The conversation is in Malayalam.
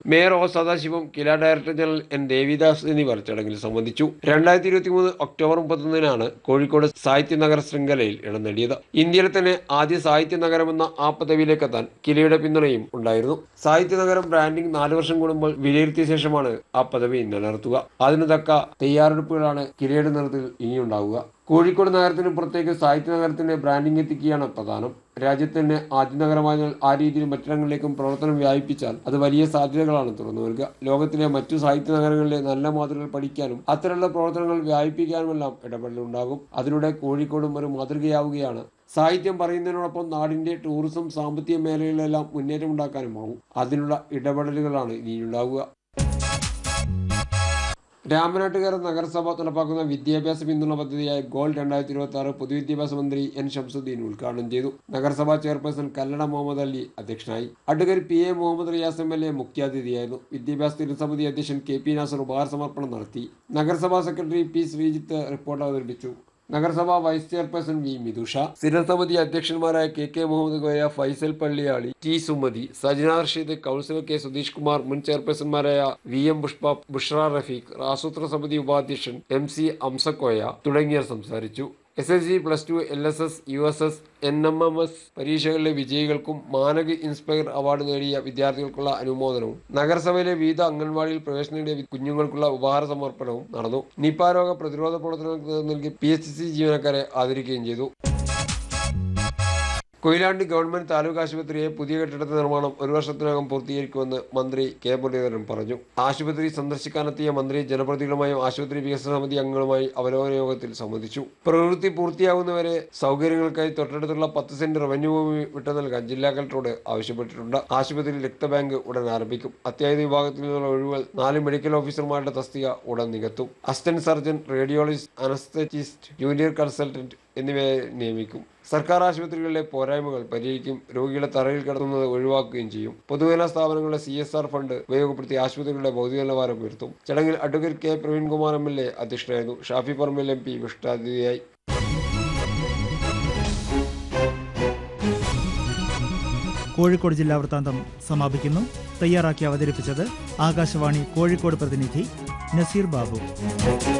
mayor O Sadasivam KILA director general N Devidas എന്നിവർ ചടങ്ങിൽ സംബന്ധിച്ചു രണ്ടായിരത്തി ഇരുപത്തി മൂന്ന് ഒക്ടോബർ മുപ്പത്തൊന്നിനാണ് കോഴിക്കോട് സാഹിത്യ നഗര ശൃംഖലയിൽ ഇടം നേടിയത് ഇന്ത്യയിലെ തന്നെ ആദ്യ സാഹിത്യ നഗരമെന്ന ആ പദവിയിലേക്ക് എത്താൻ കിലയുടെ പിന്തുണയും ഉണ്ടായിരുന്നു സാഹിത്യ നഗരം ബ്രാൻഡിംഗ് നാല് വർഷം കൂടുമ്പോൾ വിലയിരുത്തിയ ശേഷമാണ് ആ പദവി നിലനിർത്തുക അതിനു തക്ക തയ്യാറെടുപ്പുകളാണ് കിലയുടെ നേതൃത്വത്തിൽ ഇനിയുണ്ടാവുക കോഴിക്കോട് നഗരത്തിന് പുറത്തേക്ക് സാഹിത്യ നഗരത്തിന്റെ ബ്രാൻഡിംഗ് എത്തിക്കുകയാണ് പ്രധാനം രാജ്യത്തിന്റെ ആദ്യ നഗരമായതിനാൽ ആ രീതിയിൽ മറ്റിടങ്ങളിലേക്കും പ്രവർത്തനം വ്യാപിപ്പിച്ചാൽ അത് വലിയ സാധ്യതകളാണ് തുറന്നു നൽകുക ലോകത്തിലെ മറ്റു സാഹിത്യ നഗരങ്ങളിലെ നല്ല മാതൃകകൾ പഠിക്കാനും അത്തരമുള്ള പ്രവർത്തനങ്ങൾ വ്യാപിപ്പിക്കാനുമെല്ലാം ഇടപെടലുണ്ടാകും അതിലൂടെ കോഴിക്കോടും ഒരു മാതൃകയാവുകയാണ് സാഹിത്യം പറയുന്നതിനോടൊപ്പം നാടിന്റെ ടൂറിസം സാമ്പത്തിക മേഖലകളിലെല്ലാം മുന്നേറ്റം ഉണ്ടാക്കാനുമാവും അതിനുള്ള ഇടപെടലുകളാണ് ഇനിയുണ്ടാവുക രാമനാട്ടുകര നഗരസഭ നടപ്പാക്കുന്ന വിദ്യാഭ്യാസ പിന്തുണ പദ്ധതിയായ ഗോൾ രണ്ടായിരത്തി ഇരുപത്തി ആറ് പൊതുവിദ്യാഭ്യാസ മന്ത്രി എൻ ഷംസുദ്ദീൻ ഉദ്ഘാടനം ചെയ്തു നഗരസഭാ ചെയർപേഴ്സൺ കല്ലട മുഹമ്മദ് അലി അധ്യക്ഷനായി advocate P A Muhammad Riyas M L A മുഖ്യാതിഥിയായിരുന്നു വിദ്യാഭ്യാസ സ്ഥിരസമിതി അധ്യക്ഷൻ കെ പി നാസർ ഉപഹാര സമർപ്പണം നടത്തി നഗരസഭാ സെക്രട്ടറി പി ശ്രീജിത്ത് റിപ്പോർട്ട് അവതരിപ്പിച്ചു നഗരസഭാ വൈസ് ചെയർപേഴ്സൺ വി മിതുഷ സ്ഥിരസമിതി അധ്യക്ഷന്മാരായ K K Muhammad Koya Faisal Palliyali T Sumathi Sajna Rasheed councillor K Sudheesh Kumar മുൻ ചെയർപേഴ്സൺമാരായ വി എം പുഷ്പ ബുഷ്ര റഫീഖ് ആസൂത്രണ സമിതി ഉപാധ്യക്ഷൻ എം സി അംസക്കോയ തുടങ്ങിയവർ സംസാരിച്ചു S S C plus two L S S U S S N M M S പരീക്ഷകളിലെ വിജയികൾക്കും മാനക് ഇൻസ്പയർ അവാർഡ് നേടിയ വിദ്യാർത്ഥികൾക്കുള്ള അനുമോദനവും നഗരസഭയിലെ വിവിധ അംഗൻവാടിയിൽ പ്രവേശനം നേടിയ കുഞ്ഞുങ്ങൾക്കുള്ള ഉപഹാര സമർപ്പണവും നടന്നു നിപ രോഗ പ്രതിരോധ പ്രവർത്തനങ്ങൾക്ക് നൽകി പി എച്ച് സി ജീവനക്കാരെ ആദരിക്കുകയും ചെയ്തു കൊയിലാണ്ടി ഗവൺമെന്റ് താലൂക്ക് ആശുപത്രിയെ പുതിയ കെട്ടിടത്തിന്റെ നിർമ്മാണം ഒരു വർഷത്തിനകം പൂർത്തീകരിക്കുമെന്ന് മന്ത്രി കെ മുരളീധരൻ പറഞ്ഞു ആശുപത്രി സന്ദർശിക്കാനെത്തിയ മന്ത്രി ജനപ്രതിനിധികളുമായും ആശുപത്രി വികസന സമിതി അംഗങ്ങളുമായി അവലോകന യോഗത്തിൽ സംബന്ധിച്ചു പ്രവൃത്തി പൂർത്തിയാകുന്നവരെ സൗകര്യങ്ങൾക്കായി തൊട്ടടുത്തുള്ള പത്ത് സെന്റ് റവന്യൂ ഭൂമി വിട്ടു നൽകാൻ ജില്ലാ കളക്ടറോട് ആവശ്യപ്പെട്ടിട്ടുണ്ട് ആശുപത്രിയിൽ രക്തബാങ്ക് ഉടൻ ആരംഭിക്കും അത്യാഹിത വിഭാഗത്തിൽ നിന്നുള്ള ഒഴിവുകൾ നാല് മെഡിക്കൽ ഓഫീസർമാരുടെ തസ്തിക ഉടൻ നികത്തും assistant surgeon radiologist anaesthetist junior consultant എന്നിവയെ നിയമിക്കും സർക്കാർ ആശുപത്രികളിലെ പോരായ്മകൾ പരിഹരിക്കും രോഗികളെ തറയിൽ കിടത്തുന്നത് ഒഴിവാക്കുകയും ചെയ്യും പൊതുമേഖലാ സ്ഥാപനങ്ങളുടെ സി എസ് ആർ ഫണ്ട് ഉപയോഗപ്പെടുത്തി ആശുപത്രികളുടെ ഭൗതിക നിലവാരം ഉയർത്തും ചടങ്ങിൽ advocate K Praveenkumar M L A അധ്യക്ഷനായിരുന്നു ഷാഫി പറമ്പിൽ എം പി വിശിഷ്ടാതിഥിയായി കോഴിക്കോട് ജില്ലാ വൃത്താന്തം സമാപിക്കുന്നു തയ്യാറാക്കി അവതരിപ്പിച്ചത് ആകാശവാണി കോഴിക്കോട് പ്രതിനിധി നസീർ ബാബു